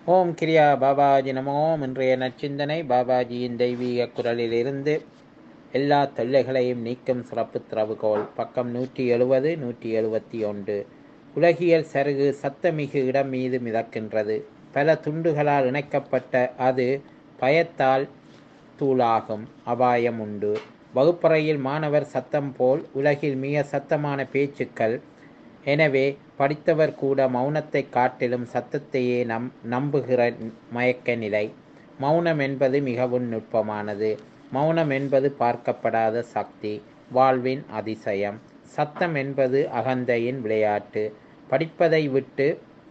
ஓம் கிரியா பாபாஜி நமோம் இன்றைய நச்சிந்தனை பாபாஜியின் தெய்வீக குரலிலிருந்து எல்லா தொல்லைகளையும் நீக்கும் சிறப்பு திறவுகோல் பக்கம் நூற்றி எழுபது நூற்றி எழுபத்தி ஒன்று உலகியல் சருகு சத்தமிகு இடம் மீது மிதக்கின்றது பல துண்டுகளால் இணைக்கப்பட்ட அது பயத்தால் தூளாகும் அபாயம் உண்டு வகுப்பறையில் மாணவர் சத்தம் போல் உலகில் மிக சத்தமான பேச்சுக்கள் எனவே படித்தவர் கூட மௌனத்தை காட்டிலும் சத்தத்தையே நம் நம்புகிற மயக்க நிலை மௌனம் என்பது மிகவும் நுட்பமானது மௌனம் என்பது பார்க்கப்படாத சக்தி வாழ்வின் அதிசயம் சத்தம் என்பது அகந்தையின் விளையாட்டு படிப்பதை விட்டு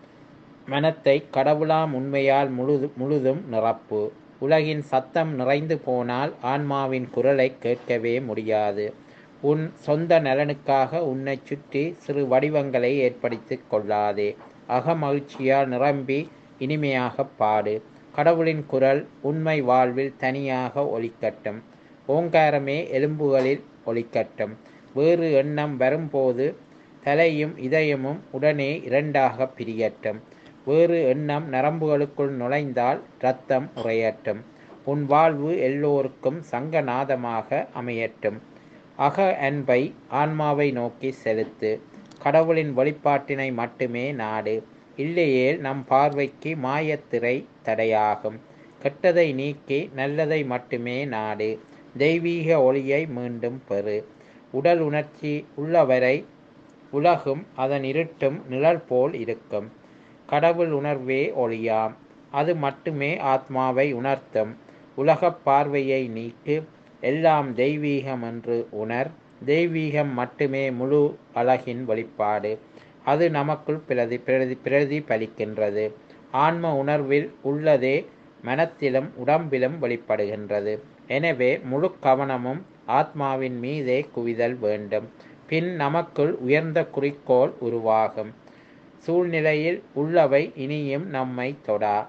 மனத்தை கடவுளாம் உண்மையால் முழுது முழுதும் நிரப்பு உலகின் சத்தம் நிறைந்து போனால் ஆன்மாவின் குரலை கேட்கவே முடியாது உன் சொந்த நலனுக்காக உன்னை சுற்றி சிறு வடிவங்களை ஏற்படுத்தி கொள்ளாதே அகமகிழ்ச்சியால் நிரம்பி இனிமையாக பாடு கடவுளின் குரல் உண்மை வாழ்வில் தனியாக ஒலிக்கட்டும் ஓங்காரமே எலும்புகளில் ஒலிக்கட்டும் வேறு எண்ணம் வரும்போது தலையும் இதயமும் உடனே இரண்டாக பிரியட்டும் வேறு எண்ணம் நரம்புகளுக்குள் நுழைந்தால் இரத்தம் உறையட்டும் உன் வாழ்வு எல்லோருக்கும் சங்கநாதமாக அமையட்டும் அக அன்பை ஆன்மாவை நோக்கி செலுத்து கடவுளின் வழிபாட்டினை மட்டுமே நாடு இல்லையேல் நம் பார்வைக்கு மாயத்திரை தடையாகும் கெட்டதை நீக்கி நல்லதை மட்டுமே நாடு தெய்வீக ஒளியை மீண்டும் பெறு உடல் உணர்ச்சி உள்ளவரை உலகும் அதன் இருட்டும் நிழல் போல் இருக்கும் கடவுள் உணர்வே ஒளியாம் அது மட்டுமே ஆத்மாவை உணர்த்தும் உலகப் பார்வையை நீக்கு எல்லாம் தெய்வீகம் என்று உணர் தெய்வீகம் மட்டுமே முழு அழகின் வெளிப்பாடு அது நமக்குள் பிரதி பிரதி பிரதிபலிக்கின்றது ஆன்ம உணர்வில் உள்ளதே மனத்திலும் உடம்பிலும் வெளிப்படுகின்றது எனவே முழு கவனமும் ஆத்மாவின் மீதே குவிதல் வேண்டும் பின் நமக்குள் உயர்ந்த குறிக்கோள் உருவாகும் சூழ்நிலையில் உள்ளவை இனியும் நம்மை தொடா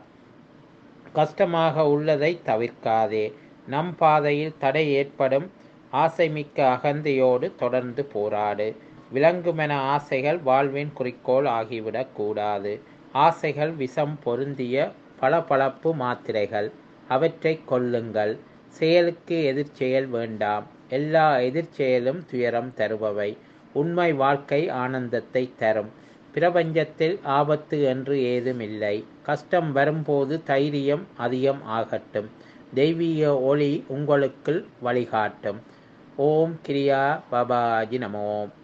கஷ்டமாக உள்ளதை தவிர்க்காதே நம் பாதையில் தடை ஏற்படும் ஆசைமிக்க அகந்தையோடு தொடர்ந்து போராடு விலங்குமென ஆசைகள் வாழ்வின் குறிக்கோள் ஆகிவிடக் கூடாது ஆசைகள் விஷம் பொருந்திய பளபளப்பு மாத்திரைகள் அவற்றை கொல்லுங்கள் செயலுக்கு எதிர்ச்செயல் வேண்டாம் எல்லா எதிர்ச்செயலும் துயரம் தருபவை உண்மை வாழ்க்கை ஆனந்தத்தை தரும் பிரபஞ்சத்தில் ஆபத்து என்று ஏதுமில்லை கஷ்டம் வரும்போது தைரியம் அதிகம் ஆகட்டும் தெய்வீக ஒளி உங்களுக்குள் வழிகாட்டும் ஓம் கிரியா பாபாஜி நமோம்